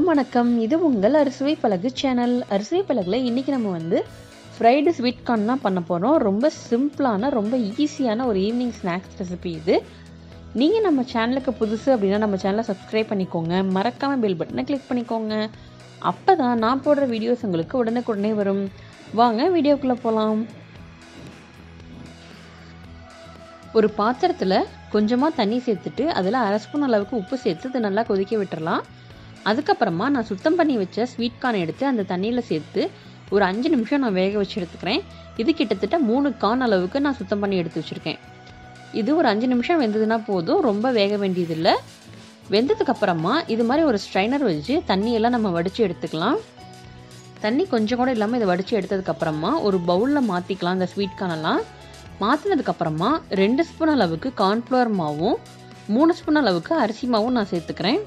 அனைவருக்கும் வணக்கம் இது உங்கள் அரிசுவை பலகு சேனல் அரிசுவை பலகில் இன்றைக்கி நம்ம வந்து ஃப்ரைடு ஸ்வீட் கார்ன் தான் பண்ண போகிறோம் ரொம்ப சிம்பிளான ரொம்ப ஈஸியான ஒரு ஈவினிங் ஸ்நாக்ஸ் ரெசிபி இது நீங்கள் நம்ம சேனலுக்கு புதுசு அப்படின்னா நம்ம சேனலை சப்ஸ்கிரைப் பண்ணிக்கோங்க மறக்காமல் பெல் பட்டனை கிளிக் பண்ணிக்கோங்க அப்போ தான் நான் போடுற வீடியோஸ் உங்களுக்கு உடனுக்குடனே வரும் வாங்க வீடியோக்குள்ளே போகலாம் ஒரு பாத்திரத்தில் கொஞ்சமாக தண்ணி சேர்த்துட்டு அதில் அரை ஸ்பூன் அளவுக்கு உப்பு சேர்த்து இதை நல்லா கொதிக்க விட்டுறலாம் அதுக்கப்புறமா நான் சுத்தம் பண்ணி வச்ச ஸ்வீட் கார்ன் எடுத்து அந்த தண்ணியில் சேர்த்து ஒரு அஞ்சு நிமிஷம் நான் வேக வச்சு எடுத்துக்கிறேன் இது கிட்டத்தட்ட மூணு கார்ன் அளவுக்கு நான் சுத்தம் பண்ணி எடுத்து வச்சுருக்கேன் இது ஒரு அஞ்சு நிமிஷம் வெந்ததுன்னா போதும் ரொம்ப வேக வேண்டியதில்லை வெந்ததுக்கப்புறமா இது மாதிரி ஒரு ஸ்ட்ரைனர் வச்சு தண்ணியெல்லாம் நம்ம வடித்து எடுத்துக்கலாம் தண்ணி கொஞ்சம் கூட இல்லாமல் இதை வடித்து எடுத்ததுக்கப்புறமா ஒரு பவுலில் மாற்றிக்கலாம் இந்த ஸ்வீட் கார்னெல்லாம் மாற்றினதுக்கப்புறமா ரெண்டு ஸ்பூன் அளவுக்கு கார்ன்ஃப்ளவர் மாவும் மூணு ஸ்பூன் அளவுக்கு அரிசி மாவும் நான் சேர்த்துக்கிறேன்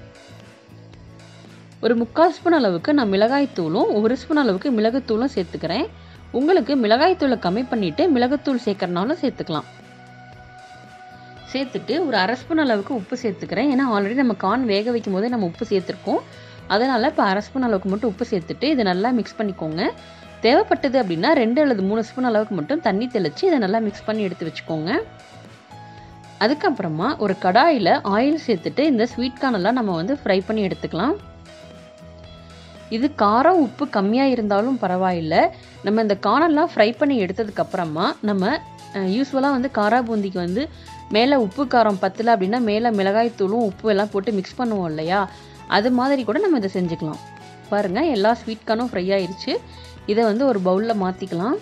ஒரு முக்கால் ஸ்பூன் அளவுக்கு நான் மிளகாய்த்தூளும் ஒரு ஸ்பூன் அளவுக்கு மிளகுத்தூளும் சேர்த்துக்கிறேன் உங்களுக்கு மிளகாய்த்தூளை கம்மி பண்ணிவிட்டு மிளகுத்தூள் சேர்க்கறனாலும் சேர்த்துக்கலாம் சேர்த்துட்டு ஒரு அரை ஸ்பூன் அளவுக்கு உப்பு சேர்த்துக்கிறேன் ஏன்னா ஆல்ரெடி நம்ம கார்ன் வேக வைக்கும் போதே நம்ம உப்பு சேர்த்துருக்கோம் அதனால் இப்போ அரை ஸ்பூன் அளவுக்கு மட்டும் உப்பு சேர்த்துட்டு இதை நல்லா மிக்ஸ் பண்ணிக்கோங்க தேவைப்பட்டது அப்படின்னா ரெண்டு அல்லது மூணு ஸ்பூன் அளவுக்கு மட்டும் தண்ணி தெளித்து இதை நல்லா மிக்ஸ் பண்ணி எடுத்து வச்சுக்கோங்க அதுக்கப்புறமா ஒரு கடாயில் ஆயில் சேர்த்துட்டு இந்த ஸ்வீட் கார்னெல்லாம் நம்ம வந்து ஃப்ரை பண்ணி எடுத்துக்கலாம் இது காரம் உப்பு கம்மியாக இருந்தாலும் பரவாயில்லை நம்ம இந்த கார்னெல்லாம் ஃப்ரை பண்ணி எடுத்ததுக்கப்புறமா நம்ம யூஸ்வலாக வந்து காரா பூந்திக்கு வந்து மேலே உப்பு காரம் பத்தலை அப்படின்னா மேலே மிளகாய் தூளும் உப்பு எல்லாம் போட்டு மிக்ஸ் பண்ணுவோம் இல்லையா அது மாதிரி கூட நம்ம இதை செஞ்சுக்கலாம் பாருங்கள் எல்லா ஸ்வீட் கார்னும் ஃப்ரை ஆயிடுச்சு இதை வந்து ஒரு பவுலில் மாற்றிக்கலாம்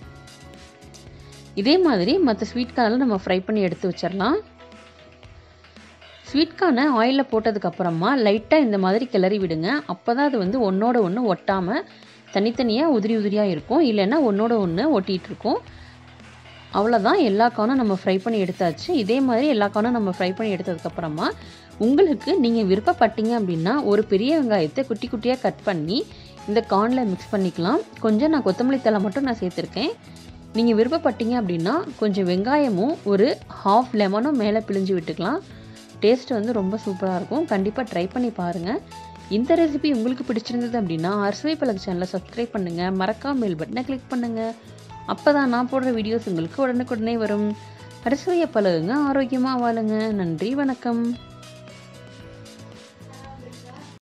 இதே மாதிரி மற்ற ஸ்வீட் கார்னெல்லாம் நம்ம ஃப்ரை பண்ணி எடுத்து வச்சிடலாம் ஸ்வீட் கார்னை ஆயிலில் போட்டதுக்கப்புறமா லைட்டாக இந்த மாதிரி கிளறி விடுங்க அப்போ தான் அது வந்து ஒன்றோட ஒன்று ஒட்டாமல் தனித்தனியாக உதிரி உதிரியாக இருக்கும் இல்லைன்னா ஒன்றோட ஒன்று ஒட்டிகிட்டு இருக்கும் அவ்வளோதான் எல்லா கார்னும் நம்ம ஃப்ரை பண்ணி எடுத்தாச்சு இதே மாதிரி எல்லா கார்னும் நம்ம ஃப்ரை பண்ணி எடுத்ததுக்கப்புறமா உங்களுக்கு நீங்கள் விருப்பப்பட்டீங்க அப்படின்னா ஒரு பெரிய வெங்காயத்தை குட்டி குட்டியாக கட் பண்ணி இந்த கார்னில் மிக்ஸ் பண்ணிக்கலாம் கொஞ்சம் நான் கொத்தமல்லி தலை மட்டும் நான் சேர்த்துருக்கேன் நீங்கள் விருப்பப்பட்டீங்க அப்படின்னா கொஞ்சம் வெங்காயமும் ஒரு ஹாஃப் லெமனும் மேலே பிழிஞ்சு விட்டுக்கலாம் டேஸ்ட் வந்து ரொம்ப சூப்பராக இருக்கும் கண்டிப்பாக ட்ரை பண்ணி பாருங்கள் இந்த ரெசிபி உங்களுக்கு பிடிச்சிருந்தது அப்படின்னா அரசுவை பழகு சேனலை சப்ஸ்கிரைப் பண்ணுங்கள் மறக்காம பெல் பட்டனை கிளிக் பண்ணுங்கள் அப்போ தான் நான் போடுற வீடியோஸ் உங்களுக்கு உடனுக்குடனே வரும் அரசுவையை பழகுங்க ஆரோக்கியமாக வாழுங்க நன்றி வணக்கம்